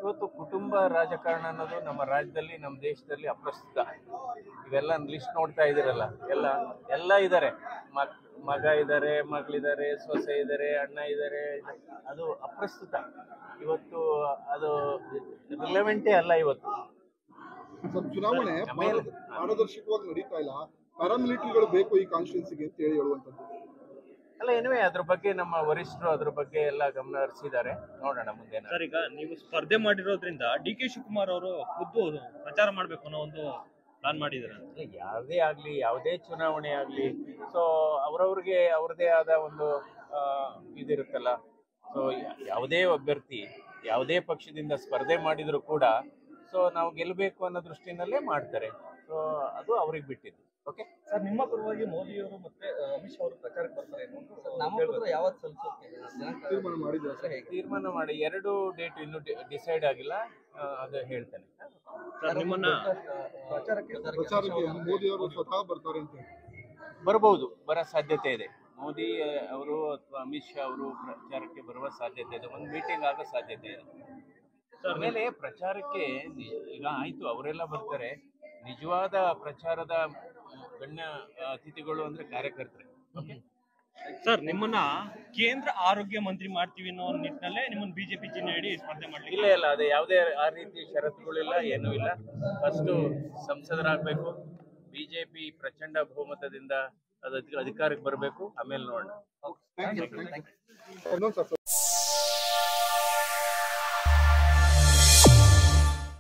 ಇವತ್ತು ಕುಟುಂಬ ರಾಜಕಾರಣ ಅನ್ನೋದು ನಮ್ಮ ರಾಜ್ಯದಲ್ಲಿ ನಮ್ಮ ದೇಶದಲ್ಲಿ ಅಪ್ರಸ್ತುತ ಇವೆಲ್ಲ ಲಿಸ್ಟ್ ನೋಡ್ತಾ ಇದ್ದೀರಲ್ಲ ಎಲ್ಲ ಎಲ್ಲ ಇದ್ದಾರೆ ಮಕ್ ಮಗ ಇದ್ದಾರೆ ಮಗಳಿದ್ದಾರೆ ಸೊಸೆ ಇದ್ದಾರೆ ಅಣ್ಣ ಇದ್ದಾರೆ ಅದು ಅಪ್ರಸ್ತುತ ಇವತ್ತು ಅದು ರಿಲೆವೆಂಟೇ ಅಲ್ಲ ಇವತ್ತು ಸರ್ ಚುನಾವಣೆ ಆಮೇಲೆ- ಪಾರ- ಪಾರದರ್ಶಕವಾಗಿ ನಡೀತಾ ಇಲ್ಲ ಪ್ಯಾರಾಮಿಲಿಟರಿಗಳು ಬೇಕು ಈ ಕಾನ್ಸ್ಟಿಟ್ಯೂನ್ಸಿಗೆ ಅಂತ ಹೇಳಿ ಹೇಳುವಂಥದ್ದು ಅಲ್ಲ ಏನುವೆ ಅದ್ರ ಬಗ್ಗೆ ನಮ್ಮ ವರಿಷ್ಠರು ಅದ್ರ ಬಗ್ಗೆ ಎಲ್ಲ ಗಮನ ಹರಿಸಿದ್ದಾರೆ ನೋಡೋಣ ಮುಂದೆ ಸರ್ ಈಗ ನೀವು ಸ್ಪರ್ಧೆ ಮಾಡಿರೋದ್ರಿಂದ ಡಿ ಕೆ ಶಿವಕುಮಾರ್ ಅವರು ಖುದ್ದು ಪ್ರಚಾರ ಮಾಡ್ಬೇಕು ಅನ್ನೋ ಒಂದು ಪ್ಲಾನ್ ಮಾಡಿದ್ದಾರೆ ಇಲ್ಲ, ಯಾವುದೇ ಆಗ್ಲಿ ಯಾವುದೇ ಚುನಾವಣೆ ಆಗ್ಲಿ ಸೊ ಅವ್ರವ್ರಿಗೆ ಅವ್ರದೇ ಆದ ಒಂದು ಆ, ಇದಿರುತ್ತಲ್ಲ ಸೊ ಯಾವುದೇ ಅಭ್ಯರ್ಥಿ ಯಾವುದೇ ಪಕ್ಷದಿಂದ ಸ್ಪರ್ಧೆ ಮಾಡಿದ್ರು ಕೂಡ ಸೊ ನಾವು ಗೆಲ್ಲಬೇಕು ಅನ್ನೋ ದೃಷ್ಟಿನಲ್ಲೇ ಮಾಡ್ತಾರೆ ಸೊ ಅದು ಅವ್ರಿಗೆ ಬಿಟ್ಟಿದ್ದು ಓಕೆ ಸರ್ ನಿಮ್ಮ ಪರವಾಗಿ ಮೋದಿ ಅವರು ಮತ್ತೆ ಆ, ಅಮಿತ್ ಶಾ ಅವರು ಪ್ರಚಾರಕ್ಕೆ ಬರ್ತಾರೆ ಅನ್ನೋ ಒಂದು ನಾಮಪತ್ರ ಯಾವತ್ತು ಸಲ್ಲಿಸೋಕೆ ದಿನಾಂಕ ತೀರ್ಮಾನ ಮಾಡಿದ್ರೆ ಸರ್ ಹೇಗೆ ತೀರ್ಮಾನ ಮಾಡಿ ಎರಡು ಡೇಟ್ ಇನ್ನೂ ಡಿಸೈಡ್ ಆಗಿಲ್ಲ ಆ, ಅದು ಹೇಳ್ತೇನೆ ಸರ್ ನಿಮ್ಮನ್ನ ಪ್ರಚಾರಕ್ಕೆ ಪ್ರಚಾರಕ್ಕೆ ಮೋದಿ ಅವರು ಸ್ವತಃ ಬರ್ತಾರೆ ಅಂತ ಹೇಳಿ. ಬರಬಹುದು ಬರೋ ಸಾಧ್ಯತೆ ಇದೆ ಮೋದಿ ಅವರು ಅಥವಾ ಅಮಿತ್ ಶಾ ಅವರು ಪ್ರಚಾರಕ್ಕೆ ಬರುವ ಸಾಧ್ಯತೆ ಇದೆ ಒಂದು ಮೀಟಿಂಗ್ ಆಗೋ ಸಾಧ್ಯತೆ ಇದೆ ಸರ್ ಆಮೇಲೆ ಪ್ರಚಾರಕ್ಕೆ ನಿ- ಈಗ ಆಯ್ತು ಅವರೆಲ್ಲ ಬರ್ತಾರೆ ನಿಜವಾದ ಪ್ರಚಾರದ ಗಣ್ಯ ಅತಿಥಿಗಳು ಅಂದ್ರೆ ಕಾರ್ಯಕರ್ತರೆ ಓಕೆ ಸರ್ ನಿಮ್ಮನ್ನ ಕೇಂದ್ರ ಆರೋಗ್ಯ ಮಂತ್ರಿ ಮಾಡ್ತೀವಿ ಅನ್ನೋ ನಿಟ್ಟಿನಲ್ಲೇ ನಿಮ್ಮನ್ನ ಬಿಜೆಪಿ ಚಿಹ್ನೆ ಹಿಡಿ ಸ್ಪರ್ಧೆ ಮಾಡ್ಲಿಕ್ಕೆ ಇಲ್ಲ ಇಲ್ಲ ಅದು ಯಾವುದೇ ಆ ರೀತಿ ಷರತ್ತುಗಳಿಲ್ಲ ಏನೂ ಇಲ್ಲ ಫಸ್ಟು ಸಂಸದರಾಗಬೇಕು ಬಿಜೆಪಿ ಪ್ರಚಂಡ ಬಹುಮತದಿಂದ ಅದು ಅಧಿ- ಅಧಿಕಾರಕ್ಕೆ ಬರಬೇಕು ಆಮೇಲೆ ನೋಡೋಣ Thank you. Thank you. ಇನ್ನೊಂದು ಸರ್